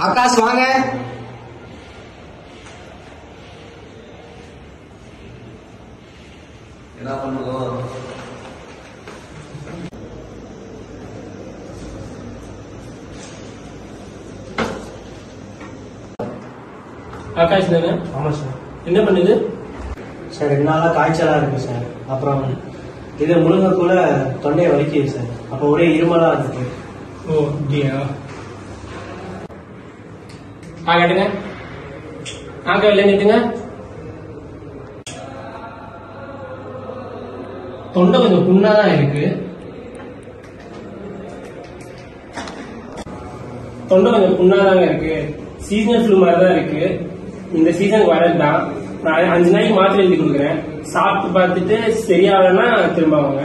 ஆகாஷ் வாங்க என்ன பண்ணுறோம் ஆகாஷ் தானே ஆமாம் சார் என்ன பண்ணுது சார் ரெண்டு நாளாக காய்ச்சலாக இருக்கு சார் அப்புறம் இது முழுங்கக்குள்ள தொண்டையை வலிக்குது சார் அப்போ ஒரே இருமலாக இருக்கு ஓ அப்படியா ஆ காட்டுங்க ஆ கையில் நிறுத்துங்க தொண்டை கொஞ்சம் புண்ணா தான் இருக்கு தொண்டை கொஞ்சம் புண்ணாதாங்க இருக்கு சீசனல் ஃப்ளூ மாதிரி தான் இருக்கு இந்த சீசனுக்கு வரது தான் நான் அஞ்சு நாளைக்கு மாத்திரை எழுதி கொடுக்குறேன் சாப்பிட்டு பார்த்துட்டு சரியாகலன்னா திரும்ப வாங்க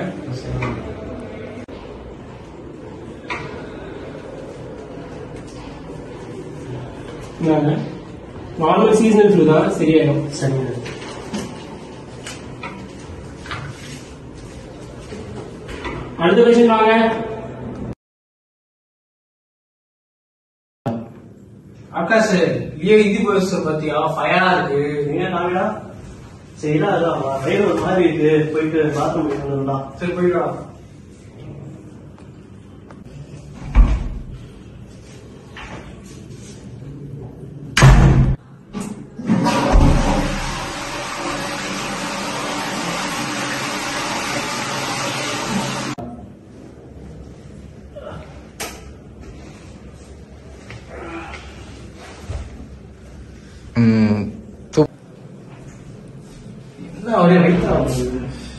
நார்மல் சீசனல் ஃப்ளூ தான் சரியாயிடும் சரிங்க அடுத்த கொஸ்டின் வாங்க ஆகாஷ் லியோ இது போஸ்டர் பாத்தியா ஃபயரா இருக்கு நீங்க நாங்களா சரி இல்லை அதான் வயிறு ஒரு மாதிரி இருக்கு போயிட்டு பாத்ரூம் போயிட்டு வந்துடலாம் சரி போயிடா என்ன ஒரே வயிற்றா உங்களுக்கு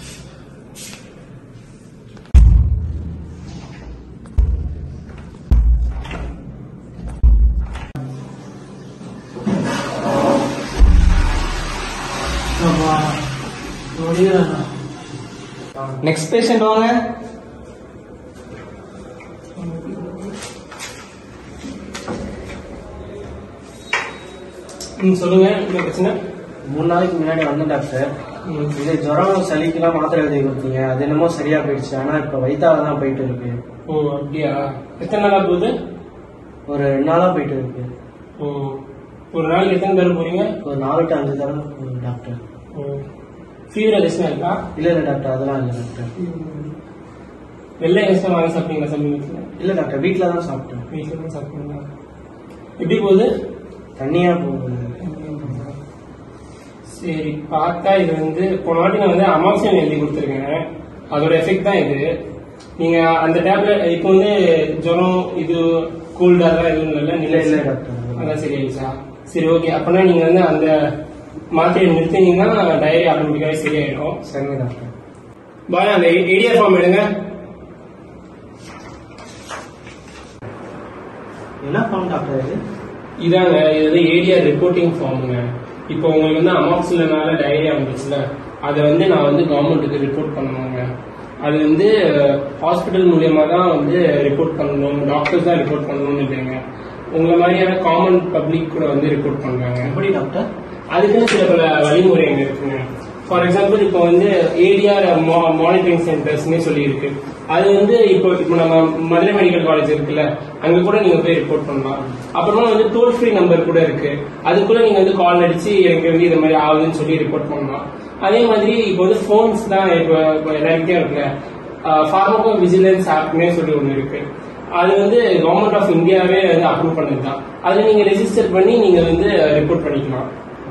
நெக்ஸ்ட் பேஷண்ட் வாங்க ம், சொல்லுங்க என்ன பிரச்சனை மூணு நாளைக்கு முன்னாடி வந்தேன் டாக்டர் ம், இது ஜுரம் சளிக்கெல்லாம் மாத்திரை எழுதி கொடுத்தீங்க அது என்னமோ சரியா போயிடுச்சு ஆனா இப்ப வயித்தால தான் போயிட்டு இருக்கு ஓ அப்படியா எத்தனை நாளா போகுது ஒரு ரெண்டு நாளா போயிட்டு இருக்கு ஓ ஒரு நாளைக்கு எத்தனை தடவை போறீங்க ஒரு நாலு டு அஞ்சு தடவை போகுது டாக்டர் ஃபீவர் அதிகமா இருக்கா இல்ல இல்ல டாக்டர் அதெல்லாம் இல்ல டாக்டர் வெள்ளை எங்கேயும் வாங்கி சாப்பிட்டீங்களா சமீபத்தில் இல்ல டாக்டர் வீட்ல தான் சாப்பிட்டேன் வீட்டில் தான் சாப்பிட்டீங்களா எப்படி போகுது தண்ணியா போகுது சரி பார்த்தா இது வந்து போன வாட்டி நான் வந்து அமாக்சியன் எழுதி கொடுத்துருக்கேன் அதோட எஃபெக்ட் தான் இது நீங்க அந்த டேப்லெட் இப்போ வந்து ஜுரம் இது கோல்டு அதெல்லாம் எதுவும் இல்லை இல்ல இல்ல டாக்டர் அதான் சரியாயிடுச்சா சரி ஓகே அப்பனா நீங்க வந்து அந்த மாத்திரையை நிறுத்தினீங்கன்னா டயரி ஆட்டோமேட்டிக்காவே சரியாயிடும் சரிங்க டாக்டர் பாய் அந்த ஏடிஆர் ஃபார்ம் எடுங்க என்ன பண்ண டாக்டர் இது இதாங்க இது வந்து ஏடிஆர் ரிப்போர்ட்டிங் ஃபார்முங்க இப்போ உங்களுக்கு வந்து அமாக்சிலனால டயரியா வந்துச்சுல அதை வந்து நான் வந்து கவர்மெண்ட்டுக்கு ரிப்போர்ட் பண்ணணுங்க அது வந்து ஹாஸ்பிட்டல் மூலியமா தான் வந்து ரிப்போர்ட் பண்ணணும் டாக்டர்ஸ் தான் ரிப்போர்ட் பண்ணணும்னு இல்லைங்க உங்களை மாதிரியான காமன் பப்ளிக் கூட வந்து ரிப்போர்ட் பண்றாங்க எப்படி டாக்டர் அதுக்குன்னு சில பல வழிமுறைகள் இருக்குங்க ஃபார் எக்ஸாம்பிள் இப்போ வந்து ஏடிஆர் மானிட்டரிங் சென்டர்ஸ்னே சொல்லி இருக்கு அது வந்து இப்போ இப்போ நம்ம மதுரை மெடிக்கல் காலேஜ் இருக்குல்ல அங்க கூட நீங்க போய் ரிப்போர்ட் பண்ணலாம் அப்புறமா வந்து டோல் ஃப்ரீ நம்பர் கூட இருக்கு அதுக்குள்ள நீங்க வந்து கால் அடிச்சு எனக்கு வந்து இது மாதிரி ஆகுதுன்னு சொல்லி ரிப்போர்ட் பண்ணலாம் அதே மாதிரி இப்போ வந்து ஃபோன்ஸ் தான் இப்போ இப்போ எல்லாருக்கிட்டையும் இருக்குல்ல ஃபார்மகோ விஜிலன்ஸ் ஆப்னே சொல்லி ஒன்று இருக்கு அது வந்து கவர்மெண்ட் ஆஃப் இந்தியாவே வந்து அப்ரூவ் பண்ணது தான் அதுல நீங்க ரெஜிஸ்டர் பண்ணி நீங்க வந்து ரிப்போர்ட் பண்ணிக்கலாம்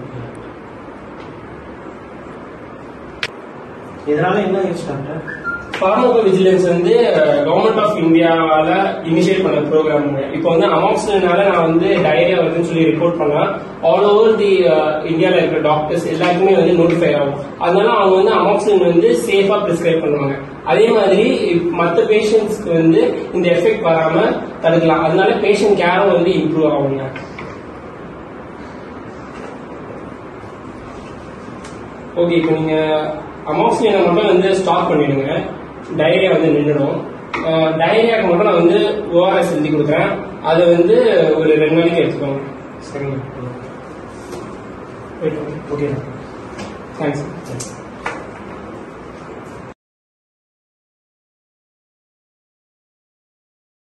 இதனால என்ன யூஸ் டாக்டர் ஃபார்மகோ விஜிலன்ஸ் வந்து கவர்மெண்ட் ஆஃப் இந்தியாவால இனிஷியேட் பண்ண ப்ரோக்ராம் இப்போ வந்து அமாக்சினால நான் வந்து டயரியா வருதுன்னு சொல்லி ரிப்போர்ட் பண்ணா ஆல் ஓவர் தி இந்தியாவில் இருக்கிற டாக்டர்ஸ் எல்லாருக்குமே வந்து நோட்டிஃபை ஆகும் அதனால அவங்க வந்து அமாக்சின் வந்து சேஃபா பிரிஸ்கிரைப் பண்ணுவாங்க அதே மாதிரி மற்ற பேஷண்ட்ஸ்க்கு வந்து இந்த எஃபெக்ட் வராம தடுக்கலாம் அதனால பேஷண்ட் கேரும் வந்து இம்ப்ரூவ் ஆகுங்க ஓகே இப்போ நீங்க அமாக்சிலினை மட்டும் வந்து ஸ்டாப் பண்ணிடுங்க டயரியா வந்து நின்றுடும் டயரியாக்கு மட்டும் நான் வந்து ஓஆர்எஸ் எழுதி கொடுக்குறேன் அதை வந்து ஒரு ரெண்டு நாளைக்கு எடுத்துக்கோங்க சரிங்க போயிட்டு ஓகே தேங்க்ஸ்